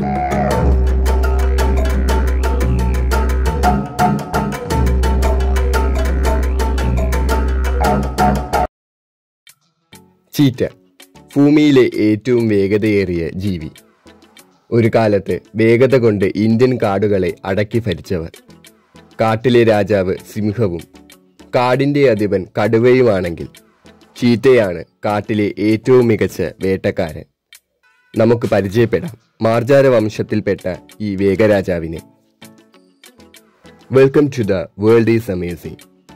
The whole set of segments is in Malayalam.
ചീറ്റ ഭൂമിയിലെ ഏറ്റവും വേഗതയേറിയ ജീവി ഒരു കാലത്ത് വേഗത കൊണ്ട് ഇന്ത്യൻ കാടുകളെ അടക്കി ഭരിച്ചവർ കാട്ടിലെ രാജാവ് സിംഹവും കാടിന്റെ അധിപൻ കടുവയുമാണെങ്കിൽ ചീറ്റയാണ് കാട്ടിലെ ഏറ്റവും മികച്ച വേട്ടക്കാരൻ നമുക്ക് പരിചയപ്പെടാം മാർജാര വംശത്തിൽപ്പെട്ട ഈ വേഗരാജാവിനെ welcome to the world is amazing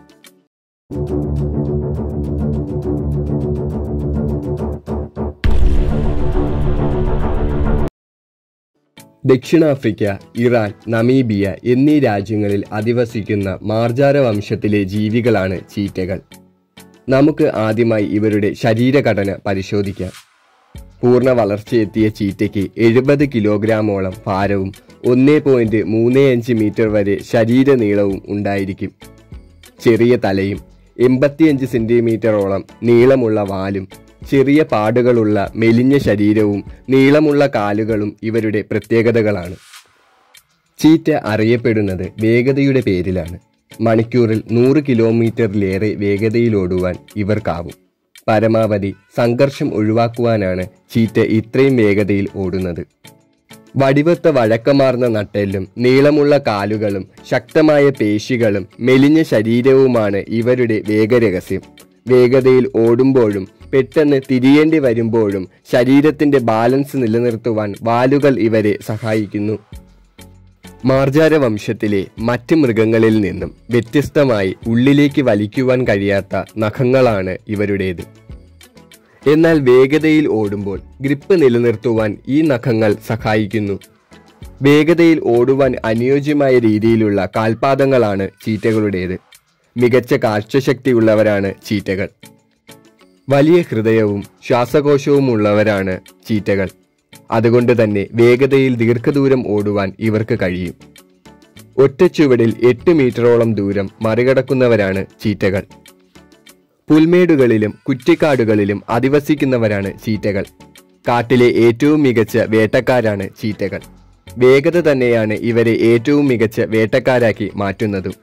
ദക്ഷിണാഫ്രിക്ക ഇറാൻ നമീബിയ എന്നീ രാജ്യങ്ങളിൽ അധിവസിക്കുന്ന മാർജാര വംശത്തിലെ ജീവികളാണ് ചീറ്റകൾ നമുക്ക് ആദ്യമായി ഇവരുടെ ശരീരഘടന പരിശോധിക്കാം പൂർണ്ണ വളർച്ചയെത്തിയ ചീറ്റയ്ക്ക് എഴുപത് കിലോഗ്രാമോളം ഭാരവും ഒന്നേ പോയിന്റ് മൂന്ന് അഞ്ച് മീറ്റർ വരെ ശരീര നീളവും ഉണ്ടായിരിക്കും ചെറിയ തലയും എൺപത്തിയഞ്ച് സെന്റിമീറ്ററോളം നീളമുള്ള വാലും ചെറിയ പാടുകളുള്ള മെലിഞ്ഞ ശരീരവും നീളമുള്ള കാലുകളും ഇവരുടെ പ്രത്യേകതകളാണ് ചീറ്റ അറിയപ്പെടുന്നത് വേഗതയുടെ പേരിലാണ് മണിക്കൂറിൽ നൂറ് കിലോമീറ്ററിലേറെ വേഗതയിലോടുവാൻ ഇവർക്കാവും പരമാവധി സംഘർഷം ഒഴിവാക്കുവാനാണ് ചീറ്റ ഇത്രയും വേഗതയിൽ ഓടുന്നത് വടിവത്ത വഴക്കമാർന്ന നട്ടെല്ലും നീളമുള്ള കാലുകളും ശക്തമായ പേശികളും മെലിഞ്ഞ ശരീരവുമാണ് ഇവരുടെ വേഗരഹസ്യം വേഗതയിൽ ഓടുമ്പോഴും പെട്ടെന്ന് തിരിയേണ്ടി വരുമ്പോഴും ശരീരത്തിന്റെ ബാലൻസ് നിലനിർത്തുവാൻ വാലുകൾ ഇവരെ സഹായിക്കുന്നു മാർജാര വംശത്തിലെ മറ്റ് മൃഗങ്ങളിൽ നിന്നും വ്യത്യസ്തമായി ഉള്ളിലേക്ക് വലിക്കുവാൻ കഴിയാത്ത നഖങ്ങളാണ് ഇവരുടേത് എന്നാൽ വേഗതയിൽ ഓടുമ്പോൾ ഗ്രിപ്പ് നിലനിർത്തുവാൻ ഈ നഖങ്ങൾ സഹായിക്കുന്നു വേഗതയിൽ ഓടുവാൻ അനുയോജ്യമായ രീതിയിലുള്ള കാൽപാദങ്ങളാണ് ചീറ്റകളുടേത് മികച്ച കാഴ്ചശക്തിയുള്ളവരാണ് ചീറ്റകൾ വലിയ ഹൃദയവും ശ്വാസകോശവും ഉള്ളവരാണ് ചീറ്റകൾ അതുകൊണ്ട് തന്നെ വേഗതയിൽ ദീർഘദൂരം ഓടുവാൻ ഇവർക്ക് കഴിയും ഒറ്റച്ചുവടിൽ എട്ട് മീറ്ററോളം ദൂരം മറികടക്കുന്നവരാണ് ചീറ്റകൾ പുൽമേടുകളിലും കുറ്റിക്കാടുകളിലും അധിവസിക്കുന്നവരാണ് ചീറ്റകൾ കാട്ടിലെ ഏറ്റവും മികച്ച വേട്ടക്കാരാണ് ചീറ്റകൾ വേഗത തന്നെയാണ് ഇവരെ ഏറ്റവും മികച്ച വേട്ടക്കാരാക്കി മാറ്റുന്നതും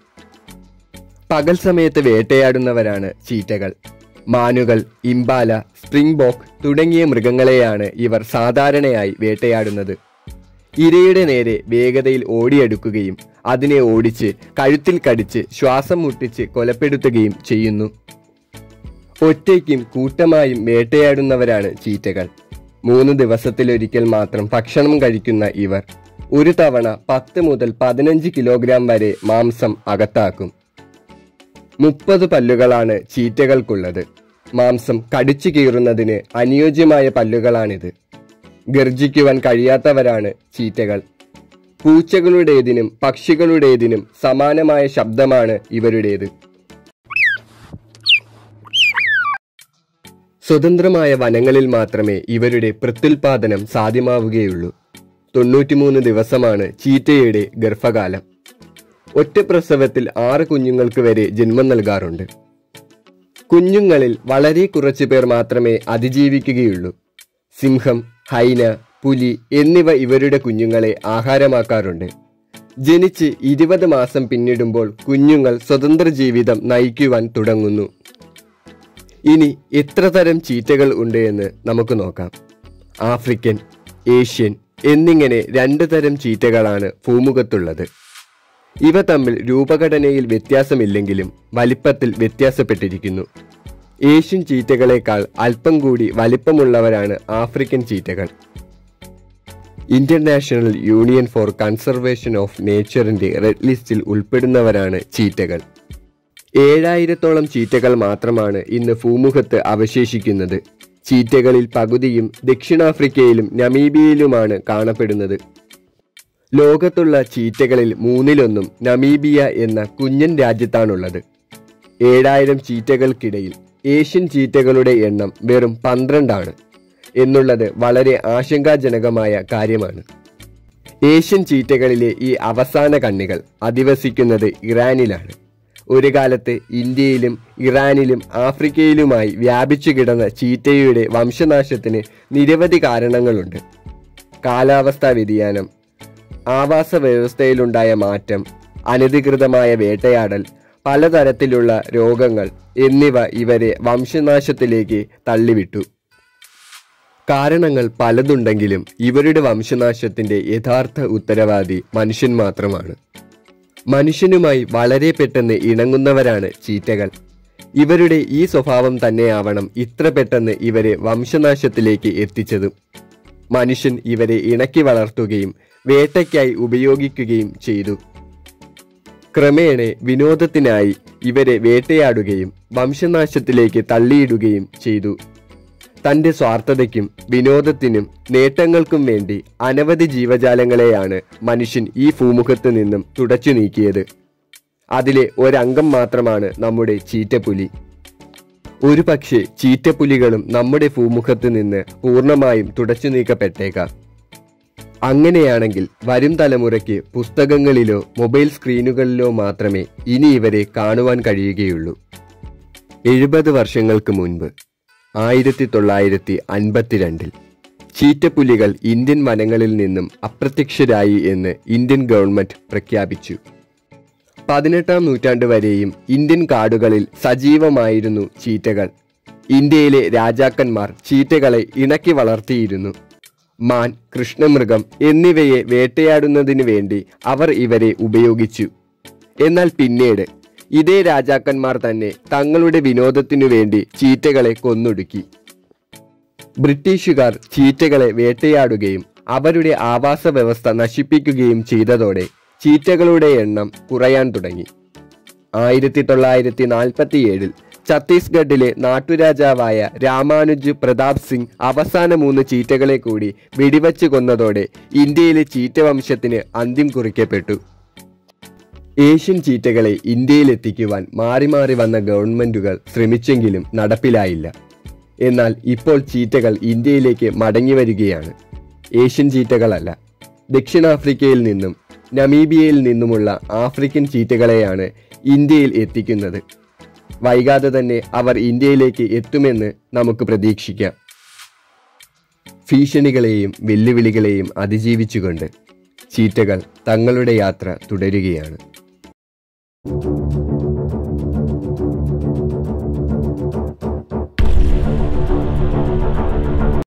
പകൽ സമയത്ത് വേട്ടയാടുന്നവരാണ് ചീറ്റകൾ മാനുകൾ ഇംബാല സ്പ്രിംഗ് ബോക്ക് തുടങ്ങിയ മൃഗങ്ങളെയാണ് ഇവർ സാധാരണയായി വേട്ടയാടുന്നത് ഇരയുടെ നേരെ വേഗതയിൽ ഓടിയെടുക്കുകയും അതിനെ ഓടിച്ച് കഴുത്തിൽ കടിച്ച് ശ്വാസം മുട്ടിച്ച് കൊലപ്പെടുത്തുകയും ചെയ്യുന്നു ഒറ്റയ്ക്കും കൂട്ടമായും വേട്ടയാടുന്നവരാണ് ചീറ്റകൾ മൂന്ന് ദിവസത്തിലൊരിക്കൽ മാത്രം ഭക്ഷണം കഴിക്കുന്ന ഇവർ ഒരു തവണ പത്ത് മുതൽ പതിനഞ്ച് കിലോഗ്രാം വരെ മാംസം അകത്താക്കും മുപ്പത് പല്ലുകളാണ് ചീറ്റകൾക്കുള്ളത് മാംസം കടിച്ചു കീറുന്നതിന് അനുയോജ്യമായ പല്ലുകളാണിത് ഗർജിക്കുവാൻ കഴിയാത്തവരാണ് ചീറ്റകൾ പൂച്ചകളുടേതിനും പക്ഷികളുടേതിനും സമാനമായ ശബ്ദമാണ് ഇവരുടേത് സ്വതന്ത്രമായ വനങ്ങളിൽ മാത്രമേ ഇവരുടെ പ്രത്യുൽപാദനം സാധ്യമാവുകയുള്ളൂ തൊണ്ണൂറ്റിമൂന്ന് ദിവസമാണ് ചീറ്റയുടെ ഗർഭകാലം ഒറ്റ പ്രസവത്തിൽ ആറ് കുഞ്ഞുങ്ങൾക്ക് വരെ ജന്മം നൽകാറുണ്ട് കുഞ്ഞുങ്ങളിൽ വളരെ കുറച്ചു പേർ മാത്രമേ അതിജീവിക്കുകയുള്ളൂ സിംഹം ഹൈന പുലി എന്നിവ ഇവരുടെ കുഞ്ഞുങ്ങളെ ആഹാരമാക്കാറുണ്ട് ജനിച്ച് ഇരുപത് മാസം പിന്നിടുമ്പോൾ കുഞ്ഞുങ്ങൾ സ്വതന്ത്ര ജീവിതം നയിക്കുവാൻ തുടങ്ങുന്നു ഇനി എത്ര തരം ചീറ്റകൾ ഉണ്ട് എന്ന് നമുക്ക് നോക്കാം ആഫ്രിക്കൻ ഏഷ്യൻ എന്നിങ്ങനെ രണ്ട് തരം ചീറ്റകളാണ് ഭൂമുഖത്തുള്ളത് ഇവ തമ്മിൽ രൂപഘടനയിൽ വ്യത്യാസമില്ലെങ്കിലും വലിപ്പത്തിൽ വ്യത്യാസപ്പെട്ടിരിക്കുന്നു ഏഷ്യൻ ചീറ്റകളേക്കാൾ അല്പം കൂടി വലിപ്പമുള്ളവരാണ് ആഫ്രിക്കൻ ചീറ്റകൾ international union for conservation of നേച്ചറിന്റെ റെഡ് ലിസ്റ്റിൽ ഉൾപ്പെടുന്നവരാണ് ചീറ്റകൾ ഏഴായിരത്തോളം ചീറ്റകൾ മാത്രമാണ് ഇന്ന് ഭൂമുഖത്ത് അവശേഷിക്കുന്നത് ചീറ്റകളിൽ പകുതിയും ദക്ഷിണാഫ്രിക്കയിലും നമീബിയയിലുമാണ് കാണപ്പെടുന്നത് ലോകത്തുള്ള ചീറ്റകളിൽ മൂന്നിലൊന്നും നമീബിയ എന്ന കുഞ്ഞൻ രാജ്യത്താണുള്ളത് ഏഴായിരം ചീറ്റകൾക്കിടയിൽ ഏഷ്യൻ ചീറ്റകളുടെ എണ്ണം വെറും പന്ത്രണ്ടാണ് എന്നുള്ളത് വളരെ ആശങ്കാജനകമായ കാര്യമാണ് ഏഷ്യൻ ചീറ്റകളിലെ ഈ അവസാന കണ്ണികൾ അധിവസിക്കുന്നത് ഇറാനിലാണ് ഒരു കാലത്ത് ഇന്ത്യയിലും ഇറാനിലും ആഫ്രിക്കയിലുമായി വ്യാപിച്ചു കിടന്ന ചീറ്റയുടെ വംശനാശത്തിന് നിരവധി കാരണങ്ങളുണ്ട് കാലാവസ്ഥാ വ്യതിയാനം ആവാസ വ്യവസ്ഥയിലുണ്ടായ മാറ്റം അനധികൃതമായ വേട്ടയാടൽ പലതരത്തിലുള്ള രോഗങ്ങൾ എന്നിവ ഇവരെ വംശനാശത്തിലേക്ക് തള്ളിവിട്ടു കാരണങ്ങൾ പലതുണ്ടെങ്കിലും ഇവരുടെ വംശനാശത്തിന്റെ യഥാർത്ഥ ഉത്തരവാദി മനുഷ്യൻ മാത്രമാണ് മനുഷ്യനുമായി വളരെ പെട്ടെന്ന് ഇണങ്ങുന്നവരാണ് ചീറ്റകൾ ഇവരുടെ ഈ സ്വഭാവം തന്നെയാവണം ഇത്ര പെട്ടെന്ന് ഇവരെ വംശനാശത്തിലേക്ക് എത്തിച്ചതും മനുഷ്യൻ ഇവരെ ഇണക്കി വളർത്തുകയും വേട്ടയ്ക്കായി ഉപയോഗിക്കുകയും ചെയ്തു ക്രമേണ വിനോദത്തിനായി ഇവരെ വേട്ടയാടുകയും വംശനാശത്തിലേക്ക് തള്ളിയിടുകയും ചെയ്തു തന്റെ സ്വാർത്ഥതയ്ക്കും വിനോദത്തിനും നേട്ടങ്ങൾക്കും വേണ്ടി അനവധി ജീവജാലങ്ങളെയാണ് മനുഷ്യൻ ഈ ഭൂമുഖത്ത് നിന്നും തുടച്ചു നീക്കിയത് അതിലെ ഒരംഗം മാത്രമാണ് നമ്മുടെ ചീറ്റപ്പുലി ഒരു പക്ഷേ ചീറ്റപ്പുലികളും നമ്മുടെ ഭൂമുഖത്ത് നിന്ന് പൂർണ്ണമായും തുടച്ചു നീക്കപ്പെട്ടേക്കാം അങ്ങനെയാണെങ്കിൽ വരും തലമുറയ്ക്ക് പുസ്തകങ്ങളിലോ മൊബൈൽ സ്ക്രീനുകളിലോ മാത്രമേ ഇനി ഇവരെ കാണുവാൻ കഴിയുകയുള്ളൂ എഴുപത് വർഷങ്ങൾക്ക് മുൻപ് ആയിരത്തി തൊള്ളായിരത്തി അൻപത്തിരണ്ടിൽ ചീറ്റപ്പുലികൾ ഇന്ത്യൻ വനങ്ങളിൽ നിന്നും അപ്രത്യക്ഷരായി എന്ന് ഇന്ത്യൻ ഗവൺമെന്റ് പ്രഖ്യാപിച്ചു പതിനെട്ടാം നൂറ്റാണ്ട് വരെയും ഇന്ത്യൻ കാടുകളിൽ സജീവമായിരുന്നു ചീറ്റകൾ ഇന്ത്യയിലെ രാജാക്കന്മാർ ചീറ്റകളെ ഇണക്കി വളർത്തിയിരുന്നു മാൻ കൃഷ്ണമൃഗം എന്നിവയെ വേട്ടയാടുന്നതിനു വേണ്ടി അവർ ഇവരെ ഉപയോഗിച്ചു എന്നാൽ പിന്നീട് ഇതേ രാജാക്കന്മാർ തന്നെ തങ്ങളുടെ വിനോദത്തിനു വേണ്ടി ചീറ്റകളെ കൊന്നൊടുക്കി ബ്രിട്ടീഷുകാർ ചീറ്റകളെ വേട്ടയാടുകയും അവരുടെ ആവാസ വ്യവസ്ഥ നശിപ്പിക്കുകയും ചെയ്തതോടെ ചീറ്റകളുടെ എണ്ണം കുറയാൻ തുടങ്ങി ആയിരത്തി തൊള്ളായിരത്തി നാൽപ്പത്തിയേഴിൽ ഛത്തീസ്ഗഡിലെ നാട്ടുരാജാവായ രാമാനുജ് പ്രതാപ് സിംഗ് അവസാന മൂന്ന് ചീറ്റകളെ കൂടി വെടിവച്ച് കൊന്നതോടെ ഇന്ത്യയിലെ ചീറ്റ വംശത്തിന് അന്ത്യം കുറിക്കപ്പെട്ടു ഏഷ്യൻ ചീറ്റകളെ ഇന്ത്യയിലെത്തിക്കുവാൻ മാറി മാറി വന്ന ഗവൺമെന്റുകൾ ശ്രമിച്ചെങ്കിലും നടപ്പിലായില്ല എന്നാൽ ഇപ്പോൾ ചീറ്റകൾ ഇന്ത്യയിലേക്ക് മടങ്ങി വരികയാണ് ഏഷ്യൻ ചീറ്റകളല്ല ദക്ഷിണാഫ്രിക്കയിൽ നിന്നും നമീബിയയിൽ നിന്നുമുള്ള ആഫ്രിക്കൻ ചീറ്റകളെയാണ് ഇന്ത്യയിൽ എത്തിക്കുന്നത് വൈകാതെ തന്നെ അവർ ഇന്ത്യയിലേക്ക് എത്തുമെന്ന് നമുക്ക് പ്രതീക്ഷിക്കാം ഭീഷണികളെയും വെല്ലുവിളികളെയും അതിജീവിച്ചുകൊണ്ട് ചീറ്റകൾ തങ്ങളുടെ യാത്ര തുടരുകയാണ്